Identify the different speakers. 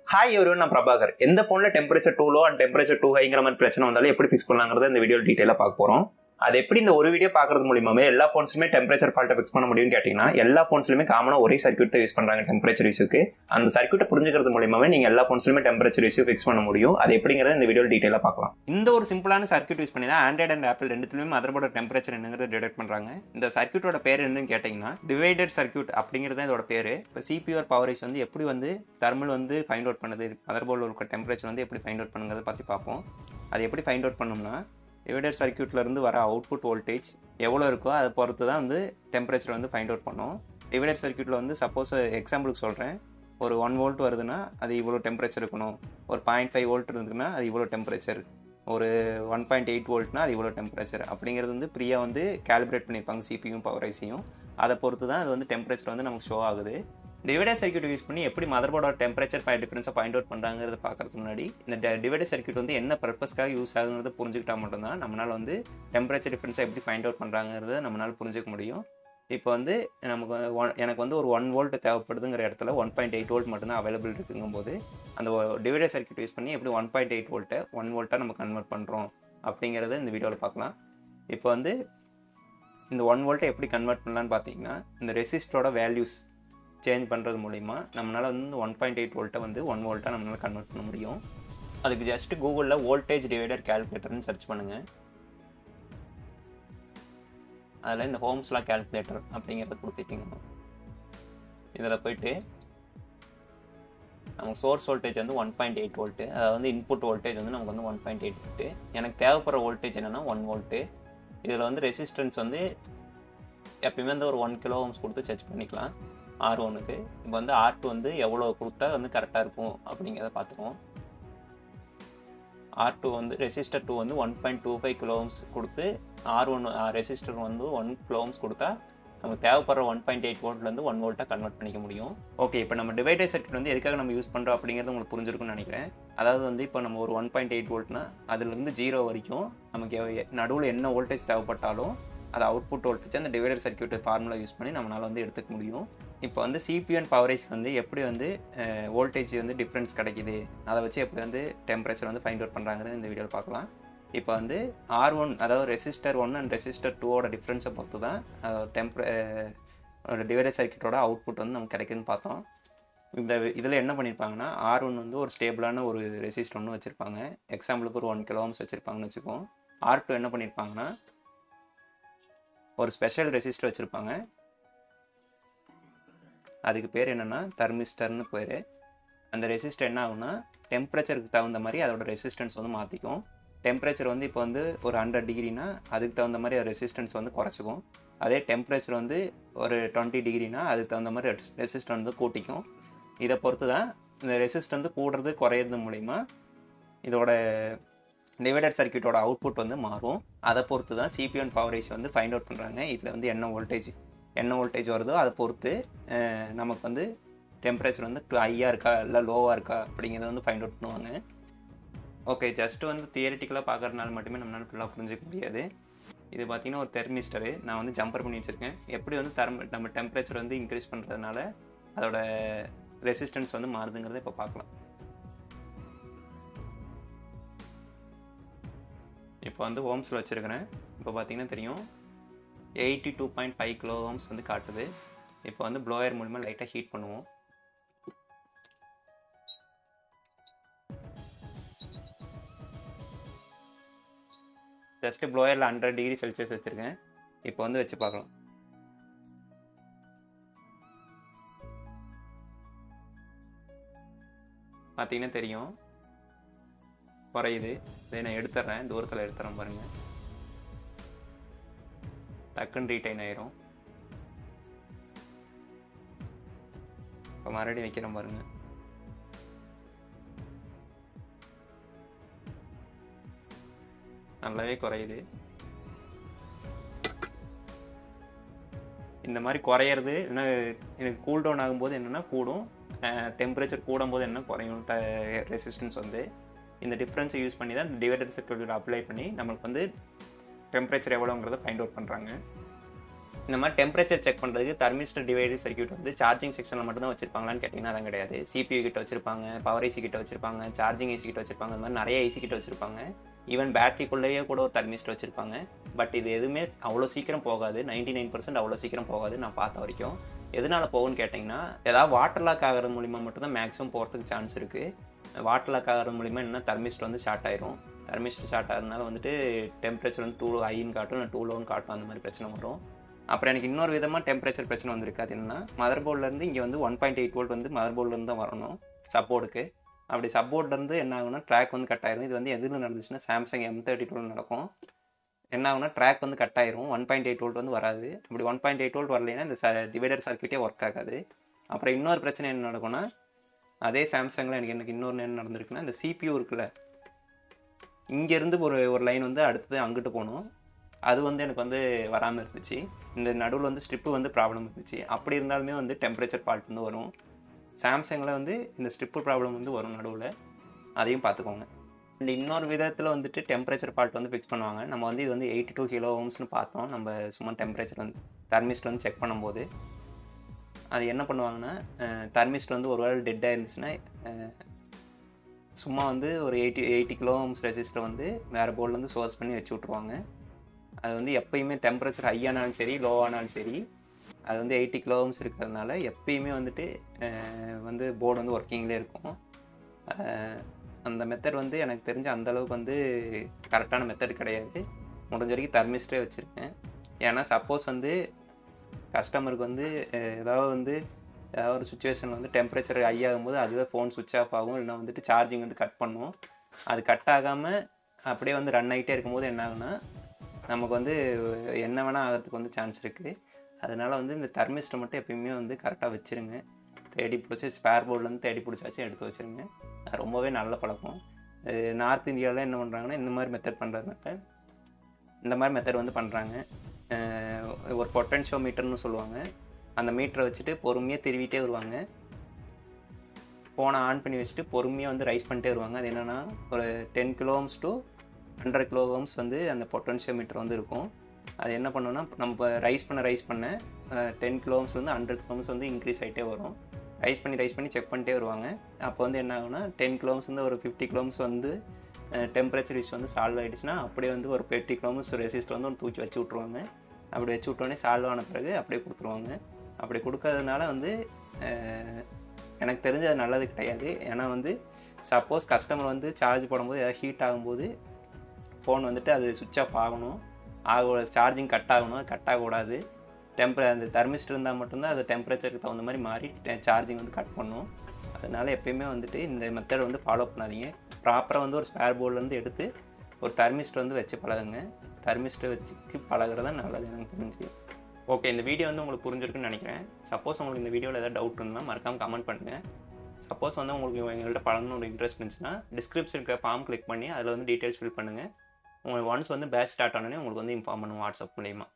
Speaker 1: hi எவரும் நான் பிரபாகர் எந்த ஃபோனில் temperature too low and temperature too ஹைங்கிற மாதிரி பிரச்சனை வந்தாலும் எப்படி ஃபிக்ஸ் பண்ணலாங்கிறத இந்த வீடியோ டீட்டெயிலாக பார்க்க போகிறோம் அது எப்படி இந்த ஒரு வீடியோ பார்க்கறது மூலியமாவே எல்லா ஃபோன்ஸுமே டெம்பரேச்சர் ஃபால்ட்டை ஃபிக்ஸ் பண்ண முடியும்னு கேட்டிங்கன்னா எல்லா ஃபோன்ஸ்லையுமே காமனாக ஒரே சர்க்யூட் தான் யூஸ் பண்ணுறாங்க டெம்பரேச்சர் இஷ்யூக்கு அந்த சர்க்யூட்டை புரிஞ்சுக்கிறது மூலியமாவே நீங்கள் எல்லா ஃபோன்ஸ்லையுமே டெம்பரேச்சர் இஷ்யூ ஃபிக்ஸ் பண்ண முடியும் அது எப்படிங்கிறத இந்த வீடியோ டீட்டெயிலாக பார்க்கலாம் இந்த ஒரு சிம்பிளான சர்க்யூட் யூஸ் பண்ணி தான் ஆண்ட்ராய்ட் அண்ட் ஆப்பிள் ரெண்டுத்துலையுமே மதர்போர்ட டெம்பரேச்சர் என்னங்கிறத டிடெக்ட் பண்ணுறாங்க இந்த சர்க்யூட்டோட பேர் என்னன்னு கேட்டிங்கன்னா டிவைடட் சர்க்யூட் அப்படிங்கிறது தான் இதோட பேர் இப்போ சிபிஆர் பவரேஜ் வந்து எப்படி வந்து தெர்மல் வந்து ஃபைண்ட் அவுட் பண்ணுது மதர்போர்டில் இருக்க டெம்பரேச்சர் வந்து எப்படி ஃபைண்ட் அவுட் பண்ணுங்கிறத பற்றி பார்ப்போம் அது எப்படி ஃபைண்ட் அவுட் பண்ணோம்னா டிவைடர் சர்க்யூட்லேருந்து வர அவுட்புட் வோல்டேஜ் எவ்வளோ இருக்கோ அதை பொறுத்து தான் வந்து டெம்பரேச்சர் வந்து ஃபைண்ட் அவுட் பண்ணும் டிவைடர் சர்க்யூட்டில் வந்து சப்போஸ் எக்ஸாம்பிளுக்கு சொல்கிறேன் ஒரு ஒன் வோல்ட் வருதுன்னா அது இவ்வளோ டெம்பரேச்சர் இருக்கணும் ஒரு பாயிண்ட் ஃபைவ் வோல்ட் இருந்ததுன்னா அது இவ்வளோ டெம்பரேச்சர் ஒரு ஒன் பாயிண்ட் எயிட் வோல்ட்னா அது இவ்வளோ டெம்பரேச்சர் அப்படிங்கிறது வந்து ப்ரீயாக வந்து கேலிப்ரேட் பண்ணியிருப்பாங்க சிபியும் பவர் ஐசியும் அதை பொறுத்து தான் அது வந்து டெம்பரேச்சர் வந்து நமக்கு ஷோ ஆகுது டிவைடர் சர்க்யூட் யூஸ் பண்ணி எப்படி மதர்போர்டோட டெம்பரேச்சர் ஃபைவ் டிஃபரன்ஸை பாயிண்ட் அவுட் பண்ணுறாங்கிறத பார்க்கறதுக்கு முன்னாடி இந்த டிவைடர் சர்க்யூட் வந்து என்ன பர்பஸ்க்காக யூஸ் ஆகுங்கிறத புரிஞ்சுக்கிட்டா மட்டும்தான் நம்மளால் வந்து டெம்பரேச்சர் டிஃபரன்ஸை எப்படி ஃபைண்ட் அவுட் பண்ணுறாங்கிறத நம்மளால் புரிஞ்சுக்க முடியும் இப்போ வந்து நமக்கு வந்து ஒன் எனக்கு வந்து ஒரு ஒன் வோல்ட் தேவைப்படுதுங்கிற இடத்துல ஒன் பாயிண்ட் எயிட் வோல்ட் மட்டும்தான் அவைலபிள் இருக்குங்கும்போது அந்த டிவைடர் சர்க்யூட் யூஸ் பண்ணி எப்படி ஒன் பாயிண்ட் எயிட் வோல்ட்டை ஒன் வோல்ட்டாக நம்ம கன்வெர்ட் பண்ணுறோம் அப்படிங்கிறத இந்த வீடியோவில் பார்க்கலாம் இப்போ வந்து இந்த ஒன் வோல்ட்டை எப்படி கன்வெர்ட் பண்ணலான்னு பார்த்தீங்கன்னா இந்த ரெசிஸ்டரோட வேல்யூஸ் சேஞ்ச் பண்ணுறது மூலிமா நம்மளால் வந்து ஒன் பாயிண்ட் எயிட் வோல்ட்டை வந்து ஒன் வோல்ட்டாக நம்மளால் கன்வெர்ட் பண்ண முடியும் அதுக்கு ஜஸ்ட் கூகுளில் வோல்டேஜ் டிவைடர் கேல்குலேட்டர்னு சர்ச் பண்ணுங்கள் அதில் இந்த ஹோம்ஸ்லா கேல்குலேட்டர் அப்படிங்கிறத கொடுத்துட்டிங்க இதில் போயிட்டு நமக்கு சோர்ஸ் வோல்டேஜ் வந்து ஒன் பாயிண்ட் எயிட் வோல்ட்டு அதாவது வந்து இன்புட் வோல்டேஜ் வந்து நமக்கு வந்து ஒன் பாயிண்ட் எயிட் வோல்ட்டு எனக்கு தேவைப்படுற வோல்டேஜ் என்னென்னா ஒன் வோல்ட்டு இதில் வந்து ரெசிஸ்டன்ஸ் வந்து எப்பயுமே வந்து ஒரு ஒன் கிலோ ஹோம்ஸ் கொடுத்து சர்ச் பண்ணிக்கலாம் ஆர் ஒனுக்கு இப்போ வந்து ஆர் டூ வந்து எவ்வளோ கொடுத்தா வந்து கரெக்டாக இருக்கும் அப்படிங்கிறத பார்த்துருவோம் ஆர் டூ வந்து ரெசிஸ்டர் டூ வந்து one point two five kilohms கொடுத்து ஆர் ஒன் ரெசிஸ்டர் வந்து ஒன் கிலோஹம்ஸ் கொடுத்தா நமக்கு தேவைப்படுற ஒன் பாயிண்ட் எயிட் வோல்ட்லேருந்து ஒன் வோல்ட்டாக கன்வெர்ட் பண்ணிக்க முடியும் ஓகே இப்போ நம்ம டிவைடர் சர்க்யூட் வந்து எதுக்காக நம்ம யூஸ் பண்ணுறோம் அப்படிங்கிறது உங்களுக்கு புரிஞ்சிருக்கும்னு நினைக்கிறேன் அதாவது வந்து இப்போ நம்ம ஒரு ஒன் பாயிண்ட் எயிட் வோல்ட்னா அதுலேருந்து ஜீரோ வரைக்கும் நமக்கு நடுவில் என்ன வோல்டேஜ் தேவைப்பட்டாலும் அது அவுட்புட் வோல்டேஜ் அந்த டிவைடர் சர்க்யூட் ஃபார்முலா யூஸ் பண்ணி நம்மளால் வந்து எடுத்துக்க முடியும் இப்போ வந்து சிபிஎன் பவரேஜ் வந்து எப்படி வந்து வோல்டேஜ் வந்து டிஃப்ரென்ஸ் கிடைக்குது அதை வச்சு எப்படி வந்து டெம்பரேச்சர் வந்து ஃபைண்ட் அவுட் பண்ணுறாங்கிறது இந்த வீடியோவில் பார்க்கலாம் இப்போ வந்து ஆர் ஒன் அதாவது ரெசிஸ்டர் ஒன் அண்ட் ரெசிஸ்டர் டூவோட டிஃப்ரென்ஸை பொறுத்து தான் டெம்பரே டிவைடர் சர்க்கியூட்டோட அவுட்புட் வந்து நமக்கு கிடைக்குதுன்னு பார்த்தோம் இந்த இதில் என்ன பண்ணியிருப்பாங்கன்னா ஆர் ஒன் வந்து ஒரு ஸ்டேபிளான ஒரு ரெசிஸ்டர் ஒன்று வச்சுருப்பாங்க எக்ஸாம்பிளுக்கு ஒரு ஒன் கிலோஹம்ஸ் வச்சுருப்பாங்கன்னு வச்சுக்கோம் ஆர் டூ என்ன பண்ணியிருப்பாங்கன்னா ஒரு ஸ்பெஷல் ரெசிஸ்டர் வச்சுருப்பாங்க அதுக்கு பேர் என்னென்னா தெர்மிஸ்டர்னு பேர் அந்த ரெசிஸ்டர் என்ன ஆகும்னா டெம்பரேச்சருக்கு தகுந்த மாதிரி அதோட ரெசிஸ்டன்ஸ் வந்து மாற்றிக்கும் டெம்பரேச்சர் வந்து இப்போ வந்து ஒரு ஹண்ட்ரட் டிகிரினா அதுக்கு தகுந்த மாதிரி ரெசிஸ்டன்ஸ் வந்து குறைச்சிக்கும் அதே டெம்பரேச்சர் வந்து ஒரு டுவெண்ட்டி டிகிரினா அதுக்கு தகுந்த மாதிரி ரெசிஸ்டன்ஸ் வந்து கூட்டிக்கும் இதை பொறுத்து தான் இந்த ரெசிஸ்ட் வந்து கூடுறது குறையிறது மூலிமா இதோட டிவைடர் சர்க்கியூட்டோட அவுட்புட் வந்து மாறும் அதை பொறுத்து தான் சிபிஎன் பவரேஜ் வந்து ஃபைண்ட் அவுட் பண்ணுறாங்க இதில் வந்து என்ன வோல்டேஜ் என்ன வோல்டேஜ் வருதோ அதை பொறுத்து நமக்கு வந்து டெம்பரேச்சர் வந்து ஹையாக இருக்கா இல்லை லோவாக இருக்கா அப்படிங்கிறத வந்து ஃபைண்ட் அவுட் பண்ணுவாங்க ஓகே ஜஸ்ட் வந்து தியரிட்டிக்கலாக பார்க்குறதுனால மட்டுமே நம்மளால் ஃபுல்லாக புரிஞ்சிக்க முடியாது இது பார்த்திங்கன்னா ஒரு தெர்மிஸ்டரு நான் வந்து ஜம்பர் பண்ணி வச்சுருக்கேன் எப்படி வந்து தெர்ம் நம்ம டெம்பரேச்சர் வந்து இன்க்ரீஸ் பண்ணுறதுனால அதோட ரெசிஸ்டன்ஸ் வந்து மாறுதுங்கிறத இப்போ பார்க்கலாம் இப்போ வந்து ஹோம்ஸில் வச்சுருக்கிறேன் இப்போ பார்த்தீங்கன்னா தெரியும் eighty two point five kilo ohms வந்து காட்டுது இப்போ வந்து ப்ளோயர் மூலிமா லைட்டாக ஹீட் பண்ணுவோம் ஜஸ்ட்டு ப்ளோயரில் ஹண்ட்ரட் டிகிரி செல்சியஸ் வச்சுருக்கேன் இப்போ வந்து வச்சு பார்க்கலாம் பார்த்தீங்கன்னா தெரியும் குறையுது இதை நான் எடுத்துட்றேன் தூரத்தில் எடுத்துறேன் பாருங்கள் டக்குன்னு ரீடைன் ஆயிரும் இப்போ மறுபடியும் வைக்கிறேன் பாருங்க நல்லாவே குறையுது இந்த மாதிரி குறையிறது என்ன எனக்கு கூல் டவுன் ஆகும்போது என்னென்னா கூடும் டெம்பரேச்சர் கூடும்போது என்ன குறையும் த ரெசிஸ்டன்ஸ் வந்து இந்த டிஃப்ரென்ஸை யூஸ் பண்ணி தான் இந்த டிவைடர் சர்க்யூட் அப்ளை பண்ணி நம்மளுக்கு வந்து டெம்பரேச்சர் எவ்வளோங்கிறத ஃபைண்ட் அவுட் பண்ணுறாங்க இந்த மாதிரி டெம்பரேச்சர் செக் பண்ணுறதுக்கு தர்மிஸ்டர் டிவைடர் சர்க்யூட் வந்து சார்ஜிங் செக்ஷனில் மட்டும் தான் வச்சிருப்பாங்களான்னு கேட்டிங்கன்னா அதான் கிடையாது சிபியூ கிட்ட வச்சிருப்பாங்க பவர் ஐசி கிட்ட வச்சிருப்பாங்க சார்ஜிங் ஐசி கிட்ட வச்சிருப்பாங்க இந்த மாதிரி நிறைய ஐசி கிட்ட வச்சிருப்பாங்க ஈவன் பேட்டரிக்குள்ளேயே கூட ஒரு தர்மிஸ்டர் வச்சிருப்பாங்க பட் இது எதுவுமே அவ்வளோ சீக்கிரம் போகாது நைன்டி நைன் பர்சன்ட் அவ்வளோ சீக்கிரம் போகாது நான் பார்த்த வரைக்கும் எதனால போகும்னு கேட்டிங்கன்னா ஏதாவது வாட்டர் லாக் ஆகிறது மூலிமா மட்டும் தான் மேக்ஸிமம் போகிறதுக்கு சான்ஸ் இருக்குது வாட்டர் லாக் ஆகிறது மூலிமா என்ன தர்மிஸ்டர் வந்து ஷார்ட் ஆயிரும் தர்மிஸ்டர் ஷார்ட் ஆகிறதுனால வந்துட்டு டெம்பரேச்சர் வந்து டூ ஹைன்னு காட்டும் இல்லை டூ லோன்னு காட்டும் அந்த மாதிரி பிரச்சனை வரும் அப்புறம் எனக்கு இன்னொரு விதமாக டெம்பரேச்சர் பிரச்சனை வந்திருக்கு அது என்னன்னா மதர் போர்ட்லேருந்து இங்கே வந்து ஒன் பாயிண்ட் எயிட் வோல்ட் வந்து மதர் போர்ட்லேருந்து தான் வரணும் சப்போர்ட்டுக்கு அப்படி சப்போர்ட்லேருந்து என்ன ஆகும்னா ட்ராக் வந்து கட் ஆயிரும் இது வந்து எதில் நடந்துச்சுன்னா சாம்சங் எம் தேர்ட்டி டூவில் நடக்கும் என்ன ஆகும்னா ட்ராக் வந்து கட் ஆயிரும் ஒன் பாயிண்ட் எயிட் வோல்ட் வந்து வராது அப்படி ஒன் பாயிண்ட் எயிட் வோல்ட் வரலைன்னா இந்த டிவைடர் சர்க்கியூட்டே ஒர்க் ஆகாது அப்புறம் இன்னொரு பிரச்சனை என்ன நடக்கும்னா அதே சாம்சங்கில் எனக்கு எனக்கு இன்னொரு என்ன நடந்திருக்குன்னா இந்த சிபியூ இருக்குல்ல இங்கேருந்து ஒரு ஒரு லைன் வந்து அடுத்தது அங்கிட்டு போகணும் அது வந்து எனக்கு வந்து வராமல் இருந்துச்சு இந்த நடுவில் வந்து ஸ்ட்ரிப்பு வந்து ப்ராப்ளம் இருந்துச்சு அப்படி இருந்தாலுமே வந்து டெம்பரேச்சர் ஃபால்ட் வந்து வரும் சாம்சங்கில் வந்து இந்த ஸ்ட்ரிப்பு ப்ராப்ளம் வந்து வரும் நடுவில் அதையும் பார்த்துக்கோங்க அண்ட் இன்னொரு விதத்தில் வந்துட்டு டெம்பரேச்சர் ஃபால்ட் வந்து ஃபிக்ஸ் பண்ணுவாங்க நம்ம வந்து இது வந்து எயிட்டி டூ கிலோ ஓம்ஸ்னு பார்த்தோம் நம்ம சும்மா டெம்பரேச்சர் வந்து தெர்மிஸ்ட் வந்து செக் பண்ணும்போது அது என்ன பண்ணுவாங்கன்னா தெர்மிஸ்ட் வந்து ஒரு வேளை டெட்டாக இருந்துச்சுன்னா அஹ், சும்மா வந்து ஒரு eighty eighty kilo ohms resistor வந்து வேறு போர்ட்லேருந்து சோர்ஸ் பண்ணி வச்சு விட்ருவாங்க அது வந்து எப்பயுமே டெம்பரேச்சர் ஹையானாலும் சரி லோவானாலும் சரி அது வந்து எயிட்டி கிலோ ஓம்ஸ் இருக்கிறதுனால எப்பயுமே வந்துட்டு அஹ், வந்து போர்டு வந்து ஒர்க்கிங்லேயே இருக்கும் அஹ், அந்த மெத்தட் வந்து எனக்கு தெரிஞ்ச அந்த அளவுக்கு வந்து கரெக்டான மெத்தட் கிடையாது முடிஞ்ச வரைக்கும் தர்மிஸ்டே வச்சுருக்கேன் ஏன்னா சப்போஸ் வந்து கஸ்டமருக்கு வந்து அஹ், ஏதாவது வந்து ஏதாவது ஒரு சுச்சுவேஷன் வந்து டெம்பரேச்சர் ஹை ஆகும்போது அதுவே ஃபோன் சுவிட்ச் ஆஃப் ஆகும் இல்லைன்னா வந்துட்டு சார்ஜிங் வந்து கட் பண்ணும் அது கட் ஆகாமல் அப்படியே வந்து ரன் ஆகிட்டே இருக்கும்போது என்ன ஆகுனா நமக்கு வந்து என்ன வேணால் ஆகிறதுக்கு வந்து சான்ஸ் இருக்குது அதனால வந்து இந்த தெர்மிஸ்ட்டை மட்டும் எப்பயுமே வந்து கரெக்டாக வச்சுருங்க தேடி பிடிச்சி ஸ்பேர் போர்ட்லேருந்து தேடி பிடிச்சாச்சும் எடுத்து வச்சுருங்க அது ரொம்பவே நல்ல பழக்கம் நார்த் இந்தியாவில் என்ன பண்ணுறாங்கன்னா இந்த மாதிரி மெத்தட் பண்ணுறதுனால இந்த மாதிரி மெத்தட் வந்து பண்ணுறாங்க ஒரு பொட்டன்ஷியோ மீட்டர்னு சொல்லுவாங்க அந்த மீட்டரை வச்சுட்டு பொறுமையாக திருவிட்டே வருவாங்க ஃபோனை ஆன் பண்ணி வச்சுட்டு பொறுமையாக வந்து ரைஸ் பண்ணிட்டே வருவாங்க அது என்னென்னா ஒரு ten kilohms to hundred kilohms வந்து அந்த பொட்டன்ஷியோ மீட்டர் வந்து இருக்கும் அது என்ன பண்ணுன்னா நம்ம ரைஸ் பண்ண ரைஸ் பண்ண டென் கிலோஹம்ஸ் வந்து ஹண்ட்ரட் கிலோஹம்ஸ் வந்து இன்க்ரீஸ் ஆகிட்டே வரும் ரைஸ் பண்ணி ரைஸ் பண்ணி செக் பண்ணிட்டே வருவாங்க அப்போ வந்து என்ன ஆகும்னா டென் கிலோமீட்டர்ஸ் வந்து ஒரு ஃபிஃப்டி கிலோமீட்டர்ஸ் வந்து டெம்பரேச்சர் இஷ்யூ வந்து சால்வ் ஆகிடுச்சுன்னா அப்படியே வந்து ஒரு எயிட்டி கிலோமீட்டர்ஸ் ரெசிஸ்ட் வந்து ஒன்று தூக்கி வச்சு விட்ருவாங்க அப்படி வச்சு விட்டோடனே சால்வ் ஆன பிறகு அப்படியே கொடுத்துருவாங்க அப்படி கொடுக்கறதுனால வந்து அஹ், எனக்கு தெரிஞ்சு அது நல்லது கிடையாது ஏன்னா வந்து சப்போஸ் கஸ்டமர் வந்து சார்ஜ் போடும்போது ஏதாவது ஹீட் ஆகும்போது ஃபோன் வந்துட்டு அது சுவிட்ச் ஆஃப் ஆகணும் ஆக சார்ஜிங் கட் ஆகணும் அது கட் ஆகக்கூடாது டெம்பரே அந்த தெர்மிஸ்ட் இருந்தால் மட்டும்தான் அது டெம்பரேச்சருக்கு தகுந்த மாதிரி மாறி சார்ஜிங் வந்து கட் பண்ணும் அதனால எப்பயுமே வந்துட்டு இந்த மெத்தட் வந்து ஃபாலோ பண்ணாதீங்க ப்ராப்பராக வந்து ஒரு ஸ்பேர் போர்ட்லேருந்து எடுத்து ஒரு தெர்மிஸ்ட் வந்து வச்சு பழகுங்க தெர்மிஸ்ட்டை வச்சுக்கு பழகுறது தான் நல்லது எனக்கு தெரிஞ்சு ஓகே இந்த வீடியோ வந்து உங்களுக்கு புரிஞ்சிருக்குன்னு நினைக்கிறேன் சப்போஸ் உங்களுக்கு இந்த வீடியோவில் ஏதாவது டவுட் இருந்தால் மறக்காமல் கமெண்ட் பண்ணுங்கள் சப்போஸ் வந்து உங்களுக்கு எங்கள்கிட்ட பழகணும்னு ஒரு இன்ட்ரெஸ்ட் இருந்துச்சுன்னா டிஸ்கிரிப்ஷன் இருக்கிற ஃபார்ம் கிளிக் பண்ணி அதில் வந்து டீட்டெயில்ஸ் ஃபில் பண்ணுங்கள் உங்களுக்கு ஒன்ஸ் வந்து பேட்ச் ஸ்டார்ட் ஆனோடனே உங்களுக்கு வந்து இன்ஃபார்ம் பண்ணுவோம் வாட்ஸ்அப் மூலியமாக